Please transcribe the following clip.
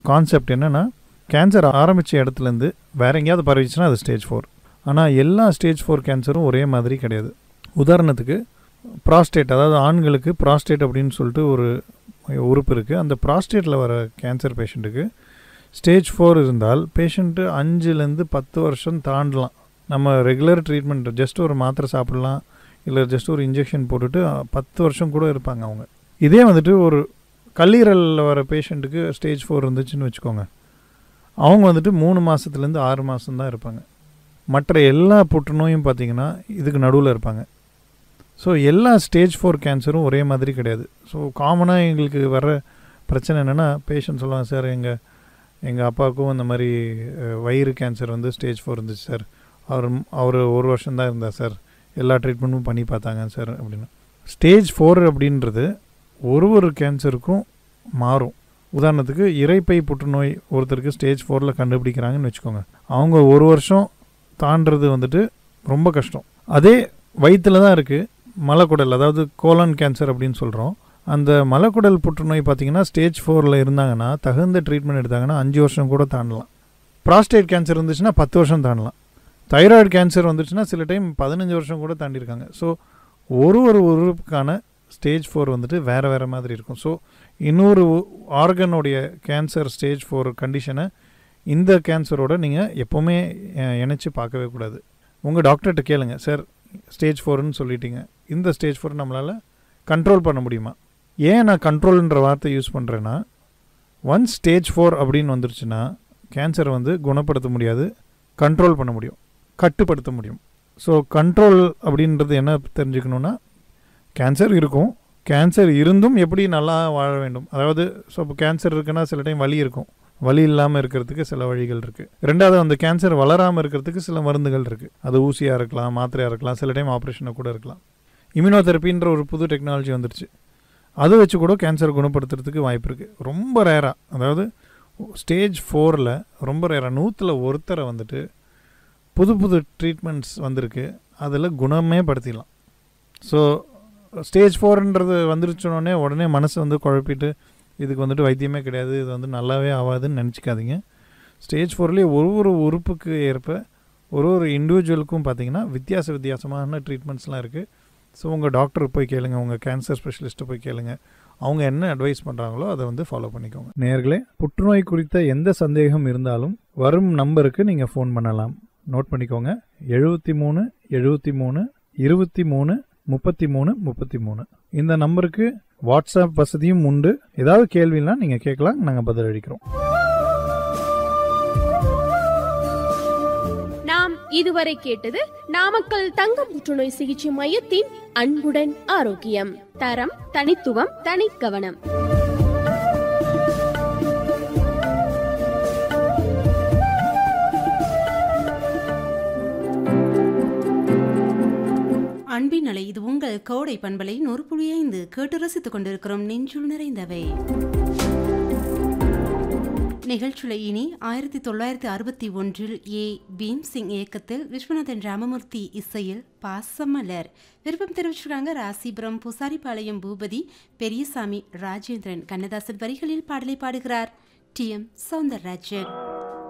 concept என்னென்னா cancer ஆரம்பித்த இடத்துலேருந்து வேற எங்கேயாவது பரவிச்சுன்னா அது ஸ்டேஜ் ஃபோர் ஆனால் எல்லா ஸ்டேஜ் ஃபோர் கேன்சரும் ஒரே மாதிரி கிடையாது உதாரணத்துக்கு ப்ராஸ்டேட் அதாவது ஆண்களுக்கு ப்ராஸ்டேட் அப்படின்னு சொல்லிட்டு ஒரு உறுப்பு இருக்குது அந்த ப்ராஸ்டேட்டில் வர கேன்சர் பேஷண்ட்டுக்கு ஸ்டேஜ் ஃபோர் இருந்தால் பேஷண்ட்டு அஞ்சுலேருந்து பத்து வருஷம் தாண்டலாம் நம்ம ரெகுலர் ட்ரீட்மெண்ட் ஜஸ்ட் ஒரு மாத்திரை சாப்பிடலாம் இல்லை ஜஸ்ட் ஒரு இன்ஜெக்ஷன் போட்டுட்டு அஹ், பத்து வருஷம் கூட இருப்பாங்க அவங்க இதே வந்துட்டு ஒரு கல்லீரலில் வர பேஷண்ட்டுக்கு ஸ்டேஜ் ஃபோர் இருந்துச்சுன்னு வச்சுக்கோங்க அவங்க வந்துட்டு மூணு மாதத்துலேருந்து ஆறு மாதம் தான் இருப்பாங்க மற்ற எல்லா புற்றுநோயும் பார்த்தீங்கன்னா இதுக்கு நடுவில் இருப்பாங்க ஸோ எல்லா ஸ்டேஜ் ஃபோர் கேன்சரும் ஒரே மாதிரி கிடையாது ஸோ காமனாக எங்களுக்கு வர பிரச்சனை என்னென்னா பேஷண்ட் சொல்லுவாங்க சார் எங்கள் எங்கள் அப்பாவுக்கும் இந்த மாதிரி அஹ், வயிறு கேன்சர் வந்து ஸ்டேஜ் ஃபோர் இருந்துச்சு சார் அவர் அவர் ஒரு வருஷம் தான் இருந்தார் சார் எல்லா ட்ரீட்மெண்ட்டும் பண்ணி பார்த்தாங்க சார் அப்படின்னு ஸ்டேஜ் ஃபோர் அப்படின்றது ஒரு ஒரு கேன்சருக்கும் மாறும் உதாரணத்துக்கு இரைப்பை புற்றுநோய் ஒருத்தருக்கு ஸ்டேஜ் ஃபோரில் கண்டுபிடிக்கிறாங்கன்னு வச்சுக்கோங்க அவங்க ஒரு வருஷம் தாண்டுறது வந்துட்டு ரொம்ப கஷ்டம் அதே வயிற்றில் தான் இருக்குது மலக்குடல் அதாவது கோலன் கேன்சர் அப்படின்னு சொல்கிறோம் அந்த மலக்குடல் புற்றுநோய் பார்த்தீங்கன்னா ஸ்டேஜ் ஃபோரில் இருந்தாங்கன்னா தகுந்த ட்ரீட்மெண்ட் எடுத்தாங்கன்னா அஞ்சு வருஷம் கூட தாண்டலாம் ப்ராஸ்டேட் கேன்சர் இருந்துச்சுன்னா பத்து வருஷம் தாண்டலாம் தைராய்டு கேன்சர் வந்துச்சுன்னா சில டைம் பதினஞ்சு வருஷம் கூட தாண்டியிருக்காங்க ஸோ ஒரு ஒரு உறுப்புக்கான ஸ்டேஜ் ஃபோர் வந்துட்டு வேறு வேறு மாதிரி இருக்கும் ஸோ இன்னொரு ஆர்கனுடைய கேன்சர் ஸ்டேஜ் ஃபோர் கண்டிஷனை இந்த கேன்சரோட நீங்கள் எப்போவுமே அஹ், இணைச்சு பார்க்கவே கூடாது உங்கள் டாக்டர்கிட்ட கேளுங்க சார் ஸ்டேஜ் ஃபோர்னு சொல்லிட்டீங்க இந்த ஸ்டேஜ் ஃபோர் நம்மளால் கண்ட்ரோல் பண்ண முடியுமா ஏன் நான் கண்ட்ரோல்ன்ற வார்த்தை யூஸ் பண்ணுறேன்னா ஒன் ஸ்டேஜ் ஃபோர் அப்படின்னு வந்துருச்சுன்னா கேன்சரை வந்து குணப்படுத்த முடியாது கண்ட்ரோல் பண்ண முடியும் கட்டுப்படுத்த முடியும் ஸோ கண்ட்ரோல் அப்படின்றது என்ன தெரிஞ்சுக்கணுன்னா கேன்சர் இருக்கும் கேன்சர் இருந்தும் எப்படி நல்லா வாழ வேண்டும் அதாவது ஸோ இப்போ கேன்சர் இருக்குன்னா சில டைம் வலி இருக்கும் வலி இல்லாமல் இருக்கிறதுக்கு சில வழிகள் இருக்குது ரெண்டாவது அந்த கேன்சர் வளராமல் இருக்கிறதுக்கு சில மருந்துகள் இருக்குது அது ஊசியாக இருக்கலாம் மாத்திரையாக இருக்கலாம் சில டைம் ஆப்ரேஷனாக கூட இருக்கலாம் இம்யூனோதெரப்பின்ற ஒரு புது டெக்னாலஜி வந்துருச்சு அதை வச்சு கூட கேன்சர் குணப்படுத்துறதுக்கு வாய்ப்பு இருக்குது ரொம்ப ரேராக அதாவது ஸ்டேஜ் ஃபோரில் ரொம்ப ரேராக நூற்றில் ஒருத்தரை வந்துட்டு புது புது ட்ரீட்மெண்ட்ஸ் வந்திருக்கு அதில் குணமே படுத்திடலாம் ஸோ ஸ்டேஜ் ஃபோர்ன்றது வந்துருச்சோடனே உடனே மனசு வந்து குழப்பிட்டு இதுக்கு வந்துட்டு வைத்தியமே கிடையாது இது வந்து நல்லாவே ஆகாதுன்னு நினச்சிக்காதீங்க ஸ்டேஜ் ஃபோர்லேயே ஒரு ஒரு உறுப்புக்கு ஏற்ப ஒரு ஒரு இண்டிவிஜுவலுக்கும் பார்த்தீங்கன்னா வித்தியாச வித்தியாசமான ட்ரீட்மெண்ட்ஸ்லாம் இருக்குது ஸோ உங்கள் டாக்டர் போய் கேளுங்க உங்கள் கேன்சர் ஸ்பெஷலிஸ்ட்டை போய் கேளுங்க அவங்க என்ன அட்வைஸ் பண்ணுறாங்களோ அதை வந்து ஃபாலோ பண்ணிக்கோங்க நேர்களே புற்றுநோய் குறித்த எந்த சந்தேகம் இருந்தாலும் வரும் நம்பருக்கு நீங்கள் ஃபோன் பண்ணலாம் நோட் பண்ணிக்கோங்க எழுபத்தி மூணு எழுபத்தி மூணு இருபத்தி மூணு முப்பத்தி மூணு முப்பத்தி மூணு இந்த நம்பருக்கு வாட்ஸ்அப் வசதியும் உண்டு ஏதாவது கேள்வினா நீங்கள் கேட்கலாம் நாங்கள் பதில் அளிக்கிறோம் நாம் இதுவரை கேட்டது நாமக்கல் தங்க புற்றுநோய் சிகிச்சை மையத்தின் அன்புடன் ஆரோக்கியம் தரம் தனித்துவம் தனிக்கவனம் அன்பின் அலை இது உங்கள் கோடை பண்பலை நூறு புள்ளி ஐந்து கேட்டு ரசித்துக் கொண்டிருக்கிறோம் நெஞ்சுள் நிறைந்தவை நிகழ்ச்சியில் இனி ஆயிரத்தி தொள்ளாயிரத்தி அறுபத்தி ஒன்றில் ஏ பீம் சிங் இயக்கத்தில் விஸ்வநாதன் ராமமூர்த்தி இசையில் பாசமலர் விருப்பம் தெரிவிச்சிருக்காங்க ராசிபுரம் புசாரிபாளையம் பூபதி பெரியசாமி ராஜேந்திரன் கண்ணதாசன் வரிகளில் பாடலை பாடுகிறார் டி எம் சௌந்தரராஜன்